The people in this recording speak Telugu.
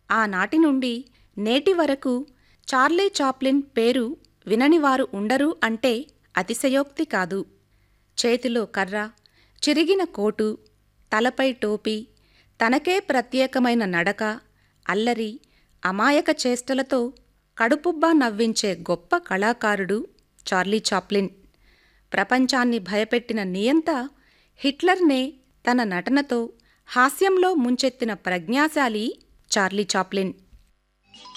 ఆనాటి నుండి నేటి వరకు చార్లీ చాప్లిన్ పేరు విననివారు ఉండరు అంటే అతిశయోక్తి కాదు చేతిలో కర్ర చిరిగిన కోటు తలపై టోపీ తనకే ప్రత్యేకమైన నడక అల్లరి అమాయక చేష్టలతో కడుపుబ్బా నవ్వించే గొప్ప కళాకారుడు చార్లీ చాప్లిన్ ప్రపంచాన్ని భయపెట్టిన నియంత హిట్లర్నే తన నటనతో హాస్యంలో ముంచెత్తిన ప్రజ్ఞాశాలి చార్లీ చాప్లిన్